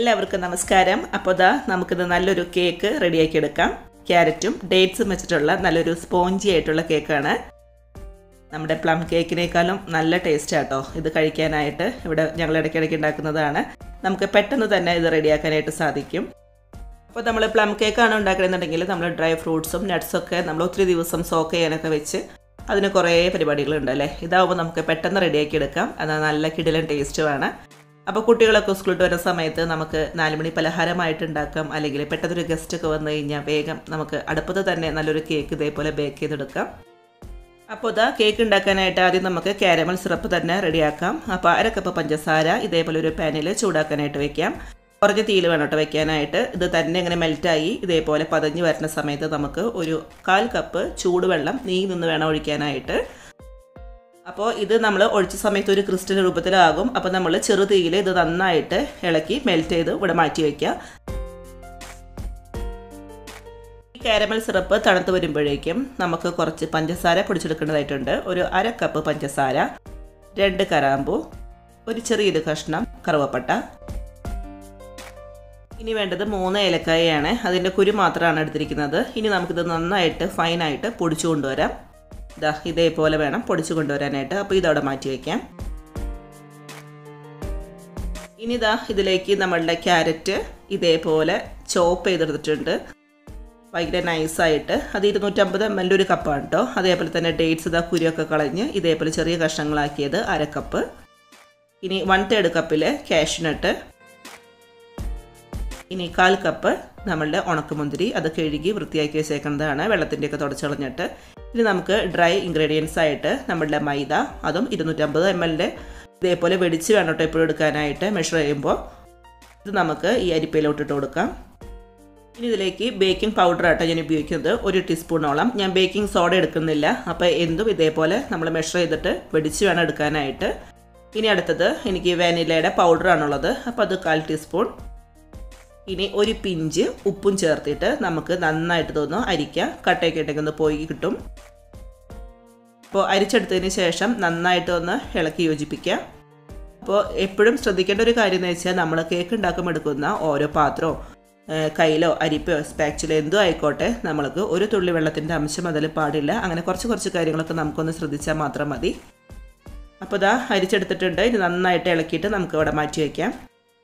എല്ലാവർക്കും നമസ്കാരം അപ്പോൾ ദാ നമുക്കിത് നല്ലൊരു കേക്ക് റെഡിയാക്കി എടുക്കാം ക്യാരറ്റും ഡേറ്റ്സും വെച്ചിട്ടുള്ള നല്ലൊരു സ്പോഞ്ചി ആയിട്ടുള്ള കേക്കാണ് നമ്മുടെ പ്ലം കേക്കിനേക്കാളും നല്ല ടേസ്റ്റ് ആട്ടോ ഇത് കഴിക്കാനായിട്ട് ഇവിടെ ഞങ്ങൾ ഇടയ്ക്കിടയ്ക്ക് ഉണ്ടാക്കുന്നതാണ് നമുക്ക് പെട്ടെന്ന് തന്നെ ഇത് റെഡിയാക്കാനായിട്ട് സാധിക്കും അപ്പോൾ നമ്മൾ പ്ലം കേക്കാണ് ഉണ്ടാക്കണമെന്നുണ്ടെങ്കിൽ നമ്മൾ ഡ്രൈ ഫ്രൂട്ട്സും നട്ട്സൊക്കെ നമ്മൾ ഒത്തിരി ദിവസം സോക്ക് ചെയ്യാനൊക്കെ വെച്ച് അതിന് കുറേ പരിപാടികളുണ്ട് അല്ലേ ഇതാവുമ്പോൾ നമുക്ക് പെട്ടെന്ന് റെഡിയാക്കി എടുക്കാം അത് നല്ല കിടിലൻ ടേസ്റ്റുമാണ് അപ്പോൾ കുട്ടികളൊക്കെ സ്കൂളിൽ വരുന്ന സമയത്ത് നമുക്ക് നാലുമണി പലഹാരമായിട്ട് ഉണ്ടാക്കാം അല്ലെങ്കിൽ പെട്ടെന്നൊരു ഗസ്റ്റ് ഒക്കെ വന്നു കഴിഞ്ഞാൽ വേഗം നമുക്ക് അടുപ്പത്ത് തന്നെ നല്ലൊരു കേക്ക് ഇതേപോലെ ബേക്ക് ചെയ്തെടുക്കാം അപ്പോൾ ഇതാ കേക്ക് ഉണ്ടാക്കാനായിട്ട് ആദ്യം നമുക്ക് കാരമൽ സിറപ്പ് തന്നെ റെഡിയാക്കാം അപ്പോൾ അര കപ്പ് പഞ്ചസാര ഇതേപോലെ ഒരു പാനിൽ ചൂടാക്കാനായിട്ട് വെക്കാം കുറഞ്ഞ തീയിൽ വേണം കേട്ടോ വെക്കാനായിട്ട് ഇത് തന്നെ ഇങ്ങനെ മെൽറ്റായി ഇതേപോലെ പതഞ്ഞ് വരുന്ന സമയത്ത് നമുക്ക് ഒരു കാൽ കപ്പ് ചൂടുവെള്ളം നീ നിന്ന് വേണം ഒഴിക്കാനായിട്ട് അപ്പോൾ ഇത് നമ്മൾ ഒഴിച്ച സമയത്ത് ഒരു ക്രിസ്റ്റൽ രൂപത്തിലാകും അപ്പോൾ നമ്മൾ ചെറു തീയിൽ ഇത് നന്നായിട്ട് ഇളക്കി മെൽറ്റ് ചെയ്ത് ഇവിടെ മാറ്റി വയ്ക്കുക ഈ കാരമൽ സിറപ്പ് തണുത്ത് വരുമ്പോഴേക്കും നമുക്ക് കുറച്ച് പഞ്ചസാര പൊടിച്ചെടുക്കേണ്ടതായിട്ടുണ്ട് ഒരു അര കപ്പ് പഞ്ചസാര രണ്ട് കറാമ്പു ഒരു ചെറിയൊരു കഷ്ണം കറുവപ്പട്ട ഇനി വേണ്ടത് മൂന്ന് ഏലക്കായയാണ് അതിൻ്റെ കുരു മാത്രമാണ് എടുത്തിരിക്കുന്നത് ഇനി നമുക്കിത് നന്നായിട്ട് ഫൈനായിട്ട് പൊടിച്ചു കൊണ്ടുവരാം ഇതാ ഇതേപോലെ വേണം പൊടിച്ചു കൊണ്ടുവരാനായിട്ട് അപ്പോൾ ഇതവിടെ മാറ്റി വയ്ക്കാം ഇനി ഇതാ ഇതിലേക്ക് നമ്മളുടെ ക്യാരറ്റ് ഇതേപോലെ ചോപ്പ് ചെയ്തെടുത്തിട്ടുണ്ട് ഭയങ്കര നൈസായിട്ട് അത് ഇരുന്നൂറ്റമ്പത് എം എൽ ഒരു കപ്പാണ് കേട്ടോ അതേപോലെ തന്നെ ഡേറ്റ്സ് ഇതാ കുരിയൊക്കെ കളഞ്ഞ് ഇതേപോലെ ചെറിയ കഷ്ണങ്ങളാക്കിയത് അര കപ്പ് ഇനി വൺ തേർഡ് കപ്പിൽ കാഷ്നട്ട് ഇനി കാൽ കപ്പ് നമ്മളുടെ ഉണക്കമുന്തിരി അത് കഴുകി വൃത്തിയാക്കി വെച്ചേക്കുന്നതാണ് വെള്ളത്തിൻ്റെയൊക്കെ തുടച്ചളഞ്ഞിട്ട് ഇനി നമുക്ക് ഡ്രൈ ഇൻഗ്രീഡിയൻസ് ആയിട്ട് നമ്മളുടെ മൈദ അതും ഇരുന്നൂറ്റമ്പത് എം എല്ലിൻ്റെ ഇതേപോലെ വെടിച്ച് വേണം കേട്ടോ എപ്പോഴും എടുക്കാനായിട്ട് മെഷർ ചെയ്യുമ്പോൾ ഇത് നമുക്ക് ഈ അരിപ്പയിലോട്ടിട്ട് കൊടുക്കാം ഇനി ഇതിലേക്ക് ബേക്കിംഗ് പൗഡർ ആട്ടോ ഞാൻ ഉപയോഗിക്കുന്നത് ഒരു ടീസ്പൂണോളം ഞാൻ ബേക്കിംഗ് സോഡ എടുക്കുന്നില്ല അപ്പോൾ എന്തും ഇതേപോലെ നമ്മൾ മെഷർ ചെയ്തിട്ട് വെടിച്ച് വേണം എടുക്കാനായിട്ട് ഇനി അടുത്തത് എനിക്ക് വാനിലയുടെ പൗഡറാണുള്ളത് അപ്പോൾ അത് കാൽ ടീസ്പൂൺ ഇനി ഒരു പിഞ്ച് ഉപ്പും ചേർത്തിട്ട് നമുക്ക് നന്നായിട്ട് തോന്നുന്നു അരിക്കുക കട്ടയൊക്കെ ഉണ്ടെങ്കിൽ ഒന്ന് പോയി കിട്ടും അപ്പോൾ അരിച്ചെടുത്തതിന് ശേഷം നന്നായിട്ട് ഒന്ന് ഇളക്കി യോജിപ്പിക്കുക അപ്പോൾ എപ്പോഴും ശ്രദ്ധിക്കേണ്ട ഒരു കാര്യം എന്ന് വെച്ചാൽ നമ്മൾ കേക്ക് ഉണ്ടാക്കുമ്പോൾ എടുക്കുന്ന ഓരോ പാത്രമോ കയ്യിലോ അരിപ്പയോ സ്പാച്ചിലോ എന്തോ ആയിക്കോട്ടെ നമ്മൾക്ക് ഒരു തുള്ളി വെള്ളത്തിൻ്റെ അംശം അതിൽ പാടില്ല അങ്ങനെ കുറച്ച് കുറച്ച് കാര്യങ്ങളൊക്കെ നമുക്കൊന്ന് ശ്രദ്ധിച്ചാൽ മാത്രം മതി അപ്പോൾ ഇതാ അരിച്ചെടുത്തിട്ടുണ്ട് ഇനി നന്നായിട്ട് ഇളക്കിയിട്ട് നമുക്ക് ഇവിടെ മാറ്റി വയ്ക്കാം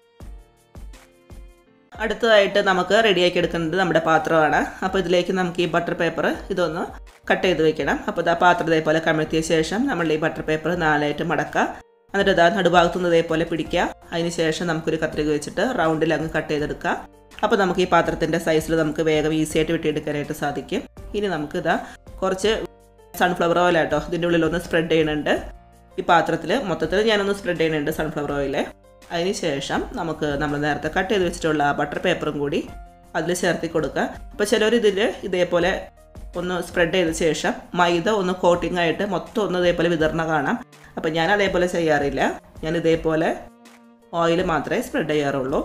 അടുത്തതായിട്ട് നമുക്ക് റെഡിയാക്കി എടുക്കുന്നത് നമ്മുടെ പാത്രമാണ് അപ്പോൾ ഇതിലേക്ക് നമുക്ക് ഈ ബട്ടർ പേപ്പർ ഇതൊന്ന് കട്ട് ചെയ്ത് വെക്കണം അപ്പോൾ ഇതാ പാത്രം ഇതേപോലെ കമഴ്ത്തിയ ശേഷം നമ്മൾ ഈ ബട്ടർ പേപ്പർ നാലായിട്ട് മടക്കുക എന്നിട്ട് ഇതാ നടുഭാഗത്തുനിന്ന് ഇതേപോലെ പിടിക്കുക അതിന് ശേഷം നമുക്കൊരു കത്രിക വെച്ചിട്ട് റൗണ്ടിൽ അങ്ങ് കട്ട് ചെയ്തെടുക്കുക അപ്പോൾ നമുക്ക് ഈ പാത്രത്തിൻ്റെ സൈസിൽ നമുക്ക് വേഗം ഈസി ആയിട്ട് വെട്ടിയെടുക്കാനായിട്ട് സാധിക്കും ഇനി നമുക്ക് ഇതാ കുറച്ച് സൺഫ്ലവർ ഓയിൽ ആട്ടോ ഇതിൻ്റെ ഉള്ളിലൊന്ന് സ്പ്രെഡ് ചെയ്യുന്നുണ്ട് ഈ പാത്രത്തിൽ മൊത്തത്തിൽ ഞാനൊന്ന് സ്പ്രെഡ് ചെയ്യുന്നുണ്ട് സൺഫ്ലവർ ഓയിൽ അതിന് ശേഷം നമുക്ക് നമ്മൾ നേരത്തെ കട്ട് ചെയ്ത് വെച്ചിട്ടുള്ള ആ ബട്ടർ പേപ്പറും കൂടി അതിൽ ചേർത്തി കൊടുക്കുക അപ്പോൾ ചിലർ ഇതിൽ ഇതേപോലെ ഒന്ന് സ്പ്രെഡ് ചെയ്ത ശേഷം മൈദ ഒന്ന് കോട്ടിംഗ് ആയിട്ട് മൊത്തം ഒന്ന് ഇതേപോലെ വിതരണ കാണാം അപ്പോൾ ഞാൻ അതേപോലെ ചെയ്യാറില്ല ഞാൻ ഇതേപോലെ ഓയിൽ മാത്രമേ സ്പ്രെഡ് ചെയ്യാറുള്ളൂ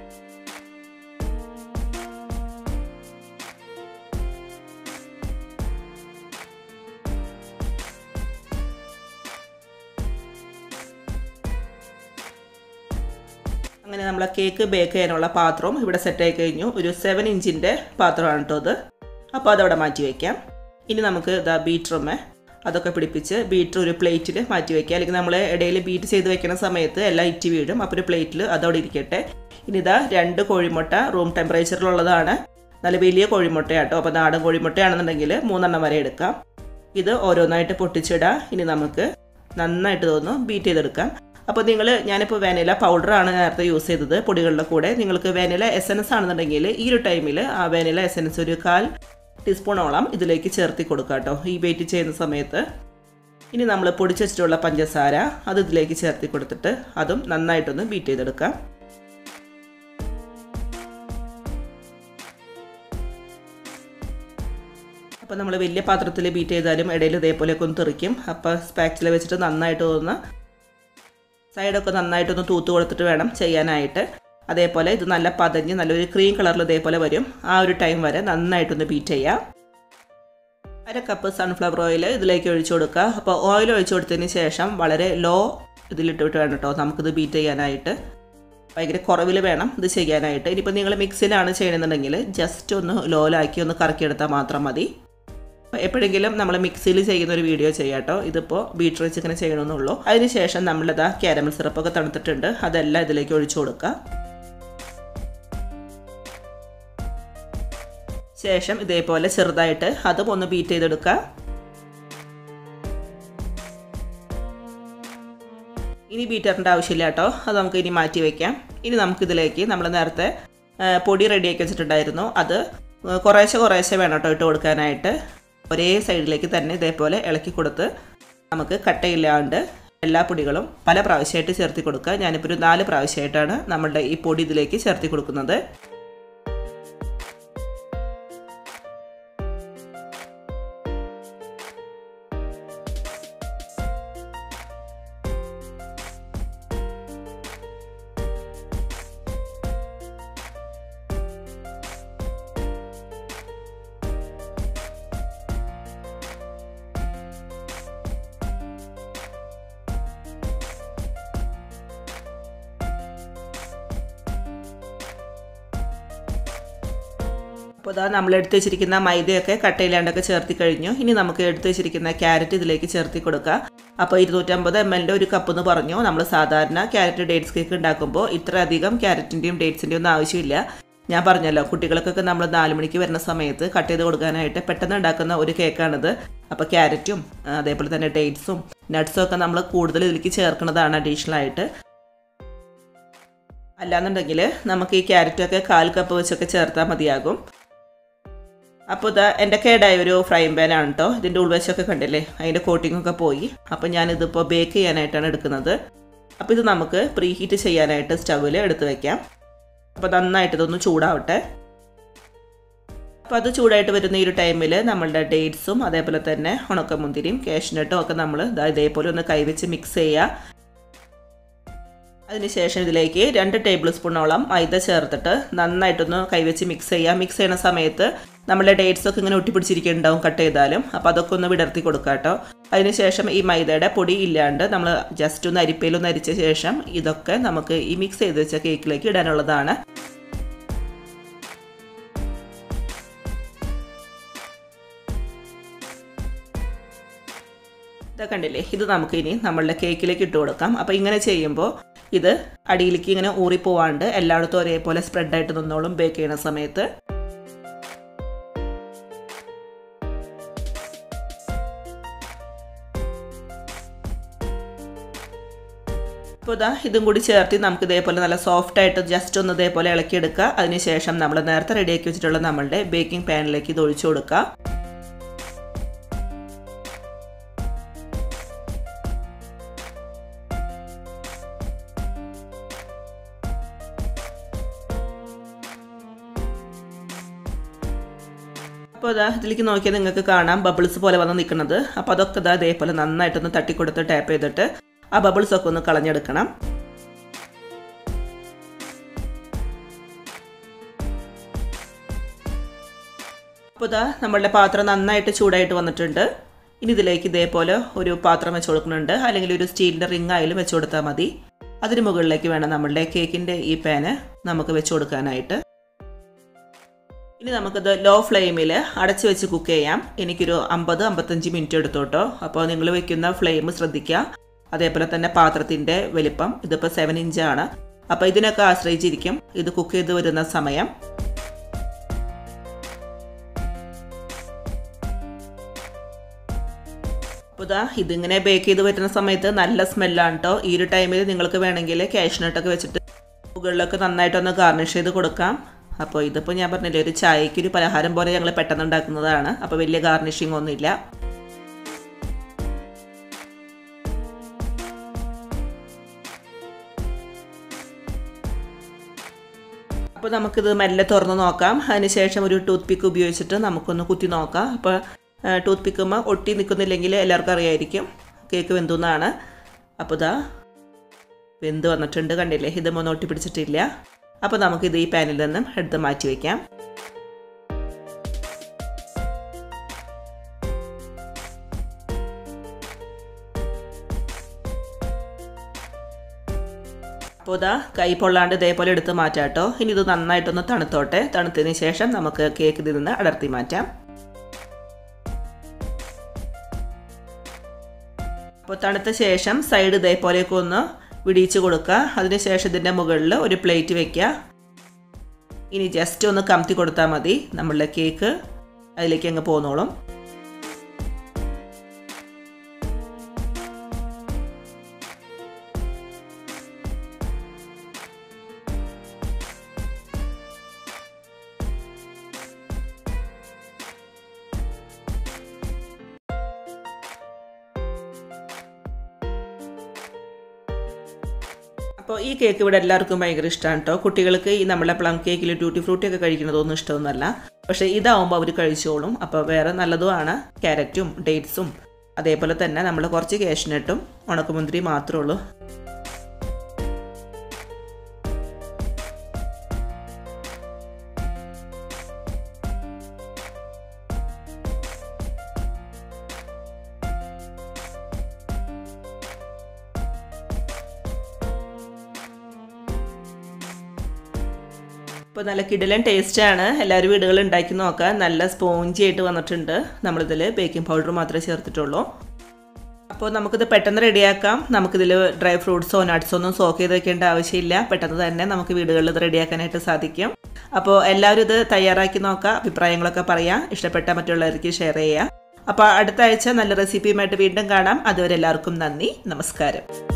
അങ്ങനെ നമ്മളെ കേക്ക് ബേക്ക് ചെയ്യാനുള്ള പാത്രവും ഇവിടെ സെറ്റായി കഴിഞ്ഞു ഒരു സെവൻ ഇഞ്ചിൻ്റെ പാത്രമാണ് കേട്ടോ അത് അപ്പോൾ അതവിടെ മാറ്റി വയ്ക്കാം ഇനി നമുക്ക് ഇതാ ബീറ്ററുമേ അതൊക്കെ പിടിപ്പിച്ച് ബീറ്റർ ഒരു പ്ലേറ്റിൽ മാറ്റി വയ്ക്കുക അല്ലെങ്കിൽ നമ്മൾ ഇടയിൽ ബീറ്റ് ചെയ്ത് വെക്കുന്ന സമയത്ത് എല്ലാം ഇറ്റി വീഴും അപ്പോൾ ഒരു പ്ലേറ്റിൽ അതവിടെ ഇരിക്കട്ടെ ഇനി ഇതാ രണ്ട് കോഴിമുട്ട റൂം ടെമ്പറേച്ചറിലുള്ളതാണ് നല്ല വലിയ കോഴിമുട്ടയാട്ടോ അപ്പോൾ നാടൻ കോഴിമുട്ടയാണെന്നുണ്ടെങ്കിൽ മൂന്നെണ്ണം വരെ എടുക്കാം ഇത് ഓരോന്നായിട്ട് പൊട്ടിച്ചിടുക ഇനി നമുക്ക് നന്നായിട്ട് തോന്നുന്നു ബീറ്റ് ചെയ്തെടുക്കാം അപ്പോൾ നിങ്ങൾ ഞാനിപ്പോൾ വാനില പൗഡറാണ് നേരത്തെ യൂസ് ചെയ്തത് പൊടികളുടെ കൂടെ നിങ്ങൾക്ക് വാനില എസൻസ് ആണെന്നുണ്ടെങ്കിൽ ഈ ഒരു ടൈമിൽ ആ വാനില എസൻസ് ഒരു കാൽ ടീസ്പൂണോളം ഇതിലേക്ക് ചേർത്തി കൊടുക്കുക കേട്ടോ ഈ വെയിറ്റ് ചെയ്യുന്ന സമയത്ത് ഇനി നമ്മൾ പൊടിച്ച് വെച്ചിട്ടുള്ള പഞ്ചസാര അത് ഇതിലേക്ക് ചേർത്തി കൊടുത്തിട്ട് അതും നന്നായിട്ടൊന്ന് ബീറ്റ് ചെയ്തെടുക്കാം അപ്പോൾ നമ്മൾ വലിയ പാത്രത്തിൽ ബീറ്റ് ചെയ്താലും ഇടയിൽ ഇതേപോലെയൊക്കെ ഒന്ന് തെറിക്കും അപ്പോൾ സ്പാക്സിൽ വെച്ചിട്ട് നന്നായിട്ട് തോന്നുന്ന സൈഡൊക്കെ നന്നായിട്ടൊന്ന് തൂത്ത് കൊടുത്തിട്ട് വേണം ചെയ്യാനായിട്ട് അതേപോലെ ഇത് നല്ല പതഞ്ഞ് നല്ലൊരു ക്രീം കളറിൽ ഇതേപോലെ വരും ആ ഒരു ടൈം വരെ നന്നായിട്ടൊന്ന് ബീറ്റ് ചെയ്യാം അര കപ്പ് സൺഫ്ലവർ ഓയിൽ ഇതിലേക്ക് ഒഴിച്ചു കൊടുക്കുക അപ്പോൾ ഓയിൽ ഒഴിച്ചു കൊടുത്തതിന് ശേഷം വളരെ ലോ ഇതിലിട്ടിട്ട് വേണം കേട്ടോ നമുക്കിത് ബീറ്റ് ചെയ്യാനായിട്ട് ഭയങ്കര കുറവിൽ വേണം ഇത് ചെയ്യാനായിട്ട് ഇനിയിപ്പോൾ നിങ്ങൾ മിക്സിയിലാണ് ചെയ്യണമെന്നുണ്ടെങ്കിൽ ജസ്റ്റ് ഒന്ന് ലോലാക്കി ഒന്ന് കറക്കിയെടുത്താൽ മാത്രം മതി എപ്പോഴെങ്കിലും നമ്മൾ മിക്സിയിൽ ചെയ്യുന്ന ഒരു വീഡിയോ ചെയ്യാം കേട്ടോ ഇതിപ്പോൾ ബീറ്റർ വെച്ച് ഇങ്ങനെ ചെയ്യണമെന്നുള്ളൂ അതിനുശേഷം നമ്മളിതാ കാരമൽ സിറപ്പൊക്കെ തണുത്തിട്ടുണ്ട് അതെല്ലാം ഇതിലേക്ക് ഒഴിച്ചു കൊടുക്കുക ശേഷം ഇതേപോലെ ചെറുതായിട്ട് അതും ഒന്ന് ബീറ്റ് ചെയ്തെടുക്കുക ഇനി ബീറ്ററിൻ്റെ ആവശ്യമില്ല കേട്ടോ അത് നമുക്ക് ഇനി മാറ്റി വയ്ക്കാം ഇനി നമുക്കിതിലേക്ക് നമ്മൾ നേരത്തെ പൊടി റെഡിയാക്കി വെച്ചിട്ടുണ്ടായിരുന്നു അത് കുറേശ്ശെ കുറേശ്ശെ വേണം കേട്ടോ ഇട്ട് കൊടുക്കാനായിട്ട് ഒരേ സൈഡിലേക്ക് തന്നെ ഇതേപോലെ ഇളക്കി കൊടുത്ത് നമുക്ക് കട്ടയില്ലാണ്ട് എല്ലാ പൊടികളും പല പ്രാവശ്യമായിട്ട് ചേർത്തി കൊടുക്കുക ഞാനിപ്പോൾ ഒരു നാല് പ്രാവശ്യമായിട്ടാണ് നമ്മളുടെ ഈ പൊടി ഇതിലേക്ക് ചേർത്തി കൊടുക്കുന്നത് അപ്പോൾ ഇതാ നമ്മൾ എടുത്ത് വെച്ചിരിക്കുന്ന മൈദയൊക്കെ കട്ടയിലാണ്ടൊക്കെ ചേർത്തി കഴിഞ്ഞു ഇനി നമുക്ക് എടുത്ത് വെച്ചിരിക്കുന്ന ക്യാരറ്റ് ഇതിലേക്ക് ചേർത്തി കൊടുക്കുക അപ്പോൾ ഇരുന്നൂറ്റമ്പത് എം എല്ലിൻ്റെ ഒരു കപ്പ് എന്ന് പറഞ്ഞു നമ്മൾ സാധാരണ ക്യാരറ്റ് ഡേറ്റ്സ് കേക്ക് ഉണ്ടാക്കുമ്പോൾ ഇത്ര അധികം ക്യാരറ്റിൻ്റെയും ഡേറ്റ്സിൻ്റെയും ഒന്നും ആവശ്യമില്ല ഞാൻ പറഞ്ഞല്ലോ കുട്ടികൾക്കൊക്കെ നമ്മൾ നാല് മണിക്ക് വരുന്ന സമയത്ത് കട്ട് ചെയ്ത് കൊടുക്കാനായിട്ട് പെട്ടെന്ന് ഉണ്ടാക്കുന്ന ഒരു കേക്കാണിത് അപ്പോൾ ക്യാരറ്റും അതേപോലെ തന്നെ ഡേറ്റ്സും നട്ട്സും ഒക്കെ നമ്മൾ കൂടുതൽ ഇതിലേക്ക് ചേർക്കുന്നതാണ് അഡീഷണൽ ആയിട്ട് അല്ലാന്നുണ്ടെങ്കിൽ നമുക്ക് ഈ ക്യാരറ്റൊക്കെ കാൽ കപ്പ് വെച്ചൊക്കെ ചേർത്താൽ മതിയാകും അപ്പോൾ ഇതാ എൻ്റെ കേടായ ഒരു ഫ്രൈ പാനാണ് കേട്ടോ ഇതിൻ്റെ ഉൾവശമൊക്കെ കണ്ടില്ലേ അതിൻ്റെ കോട്ടിങ്ങൊക്കെ പോയി അപ്പോൾ ഞാനിതിപ്പോൾ ബേക്ക് ചെയ്യാനായിട്ടാണ് എടുക്കുന്നത് അപ്പോൾ ഇത് നമുക്ക് പ്രീ ഹീറ്റ് ചെയ്യാനായിട്ട് സ്റ്റൗവിൽ എടുത്ത് വെക്കാം അപ്പോൾ നന്നായിട്ട് ഇതൊന്ന് ചൂടാവട്ടെ അപ്പോൾ അത് ചൂടായിട്ട് വരുന്ന ഈ ഒരു ടൈമിൽ നമ്മളുടെ ഡേറ്റ്സും അതേപോലെ തന്നെ ഉണക്കമുന്തിരിയും കാഷ്നട്ടും ഒക്കെ നമ്മൾ ഇതേപോലെ ഒന്ന് കൈവച്ച് മിക്സ് ചെയ്യുക അതിനുശേഷം ഇതിലേക്ക് രണ്ട് ടേബിൾ സ്പൂണോളം മൈദ ചേർത്തിട്ട് നന്നായിട്ടൊന്ന് കൈവച്ച് മിക്സ് ചെയ്യുക മിക്സ് ചെയ്യുന്ന സമയത്ത് നമ്മുടെ ഡേറ്റ്സ് ഒക്കെ ഇങ്ങനെ ഒട്ടിപ്പിടിച്ചിരിക്കുന്നുണ്ടാവും കട്ട് ചെയ്താലും അപ്പോൾ അതൊക്കെ ഒന്ന് വിടർത്തി കൊടുക്കുക കേട്ടോ അതിനുശേഷം ഈ മൈദയുടെ പൊടി ഇല്ലാണ്ട് നമ്മൾ ജസ്റ്റ് ഒന്ന് അരിപ്പയിലൊന്ന് അരിച്ച ശേഷം ഇതൊക്കെ നമുക്ക് ഈ മിക്സ് ചെയ്ത് വെച്ച കേക്കിലേക്ക് ഇടാനുള്ളതാണ് ഇതൊക്കെ കണ്ടില്ലേ ഇത് നമുക്ക് ഇനി നമ്മളുടെ കേക്കിലേക്ക് ഇട്ട് കൊടുക്കാം അപ്പോൾ ഇങ്ങനെ ചെയ്യുമ്പോൾ ഇത് അടിയിലേക്ക് ഇങ്ങനെ ഊറിപ്പോവാണ്ട് എല്ലായിടത്തും ഒരേപോലെ സ്പ്രെഡായിട്ട് നിന്നോളും ബേക്ക് ചെയ്യുന്ന സമയത്ത് അപ്പോൾ ഇതാ ഇതും കൂടി ചേർത്ത് നമുക്ക് ഇതേപോലെ നല്ല സോഫ്റ്റ് ആയിട്ട് ജസ്റ്റ് ഒന്ന് ഇതേപോലെ ഇളക്കിയെടുക്കുക അതിനുശേഷം നമ്മൾ നേരത്തെ റെഡിയാക്കി വെച്ചിട്ടുള്ള നമ്മളുടെ ബേക്കിംഗ് പാനിലേക്ക് ഇത് ഒഴിച്ചു കൊടുക്കുക അപ്പോൾ അതാ ഇതിലേക്ക് നോക്കിയാൽ നിങ്ങൾക്ക് കാണാം ബബിൾസ് പോലെ വന്ന് നിൽക്കുന്നത് അപ്പോൾ അതൊക്കെ ഇതാ ഇതേപോലെ നന്നായിട്ടൊന്ന് തട്ടിക്കൊടുത്ത് ടാപ്പ് ചെയ്തിട്ട് ആ ബബിൾസ് ഒക്കെ ഒന്ന് കളഞ്ഞെടുക്കണം അപ്പോൾ ഇതാ നമ്മളുടെ പാത്രം നന്നായിട്ട് ചൂടായിട്ട് വന്നിട്ടുണ്ട് ഇനി ഇതിലേക്ക് ഇതേപോലെ ഒരു പാത്രം വെച്ച് കൊടുക്കുന്നുണ്ട് അല്ലെങ്കിൽ ഒരു സ്റ്റീലിൻ്റെ റിങ് ആയാലും വെച്ച് കൊടുത്താൽ മതി അതിന് മുകളിലേക്ക് വേണം നമ്മളുടെ കേക്കിൻ്റെ ഈ പാന് നമുക്ക് വെച്ച് കൊടുക്കാനായിട്ട് ഇനി നമുക്കിത് ലോ ഫ്ലെയിമിൽ അടച്ച് വെച്ച് കുക്ക് ചെയ്യാം എനിക്കൊരു അമ്പത് അമ്പത്തഞ്ച് മിനിറ്റ് എടുത്തോട്ടോ അപ്പോൾ നിങ്ങൾ വെക്കുന്ന ഫ്ലെയിം ശ്രദ്ധിക്കുക അതേപോലെ തന്നെ പാത്രത്തിൻ്റെ വലിപ്പം ഇതിപ്പോൾ സെവൻ ഇഞ്ചാണ് അപ്പോൾ ഇതിനൊക്കെ ആശ്രയിച്ചിരിക്കും ഇത് കുക്ക് ചെയ്ത് വരുന്ന സമയം അപ്പോൾ ഇതാ ഇതിങ്ങനെ ബേക്ക് ചെയ്ത് വരുന്ന സമയത്ത് നല്ല സ്മെല്ലാണ് കേട്ടോ ഈ ഒരു ടൈമിൽ നിങ്ങൾക്ക് വേണമെങ്കിൽ കാഷ്നട്ടൊക്കെ വെച്ചിട്ട് മുകളിലൊക്കെ നന്നായിട്ടൊന്ന് ഗാർണിഷ് ചെയ്ത് കൊടുക്കാം അപ്പോൾ ഇതിപ്പോൾ ഞാൻ പറഞ്ഞില്ലേ ഒരു ചായക്ക് ഒരു പലഹാരം പോലെ ഞങ്ങൾ പെട്ടെന്ന് ഉണ്ടാക്കുന്നതാണ് അപ്പോൾ വലിയ ഗാർണിഷിംഗ് ഒന്നുമില്ല അപ്പോൾ നമുക്കിത് മെല്ലെ തുറന്ന് നോക്കാം അതിനുശേഷം ഒരു ടൂത്ത് പിക്ക് ഉപയോഗിച്ചിട്ട് നമുക്കൊന്ന് കുത്തി നോക്കാം അപ്പോൾ ടൂത്ത് പിക്കുമ്പോൾ ഒട്ടി നിൽക്കുന്നില്ലെങ്കിൽ എല്ലാവർക്കും അറിയായിരിക്കും കേക്ക് വെന്തുന്നാണ് അപ്പോൾ ഇതാ വെന്ത് വന്നിട്ടുണ്ട് കണ്ടില്ലേ ഇതൊന്നും ഒട്ടി പിടിച്ചിട്ടില്ല അപ്പോൾ നമുക്കിത് ഈ പാനിൽ നിന്നും എടുത്ത് മാറ്റി വയ്ക്കാം അപ്പോൾ ഇതാ കൈ പൊള്ളാണ്ട് ഇതേപോലെ എടുത്ത് മാറ്റാം കേട്ടോ ഇനി ഇത് നന്നായിട്ടൊന്ന് തണുത്തോട്ടെ തണുത്തതിന് ശേഷം നമുക്ക് കേക്ക് ഇതിൽ നിന്ന് അടർത്തി മാറ്റാം അപ്പോൾ തണുത്ത ശേഷം സൈഡ് ഇതേപോലെയൊക്കെ ഒന്ന് വിടിയിച്ച് കൊടുക്കുക അതിനുശേഷം ഇതിൻ്റെ മുകളിൽ ഒരു പ്ലേറ്റ് വെക്കുക ഇനി ജസ്റ്റ് ഒന്ന് കമത്തി കൊടുത്താൽ മതി നമ്മളുടെ കേക്ക് അതിലേക്ക് അങ്ങ് പോന്നോളും അപ്പോൾ ഈ കേക്ക് ഇവിടെ എല്ലാവർക്കും ഭയങ്കര ഇഷ്ടമാണ് കേട്ടോ കുട്ടികൾക്ക് ഈ നമ്മളെ പ്ലം കേക്കിൽ ട്യൂട്ടി ഫ്രൂട്ടി ഒക്കെ കഴിക്കുന്നതൊന്നും ഇഷ്ടമൊന്നുമല്ല പക്ഷേ ഇതാവുമ്പോൾ അവർ കഴിച്ചോളും അപ്പോൾ വേറെ നല്ലതുമാണ് ക്യാരറ്റും ഡേറ്റ്സും അതേപോലെ തന്നെ നമ്മൾ കുറച്ച് കാഷ്നട്ടും ഉണക്കമുന്തിരി മാത്രമേ ഉള്ളൂ ഇപ്പോൾ നല്ല കിടിലൻ ടേസ്റ്റാണ് എല്ലാവരും വീടുകളിൽ ഉണ്ടാക്കി നോക്കാം നല്ല സ്പോഞ്ചി ആയിട്ട് വന്നിട്ടുണ്ട് നമ്മളിതിൽ ബേക്കിംഗ് പൗഡർ മാത്രമേ ചേർത്തിട്ടുള്ളൂ അപ്പോൾ നമുക്കിത് പെട്ടെന്ന് റെഡിയാക്കാം നമുക്കിതിൽ ഡ്രൈ ഫ്രൂട്ട്സോ നട്ട്സോ ഒന്നും സോക്ക് ചെയ്ത് വെക്കേണ്ട ആവശ്യമില്ല പെട്ടെന്ന് തന്നെ നമുക്ക് വീടുകളിൽ ഇത് റെഡിയാക്കാനായിട്ട് സാധിക്കും അപ്പോൾ എല്ലാവരും ഇത് തയ്യാറാക്കി നോക്കുക അഭിപ്രായങ്ങളൊക്കെ പറയാം ഇഷ്ടപ്പെട്ട മറ്റുള്ളവർക്ക് ഷെയർ ചെയ്യുക അപ്പോൾ അടുത്ത ആഴ്ച നല്ല റെസിപ്പിയുമായിട്ട് വീണ്ടും കാണാം അതുവരെ എല്ലാവർക്കും നന്ദി നമസ്കാരം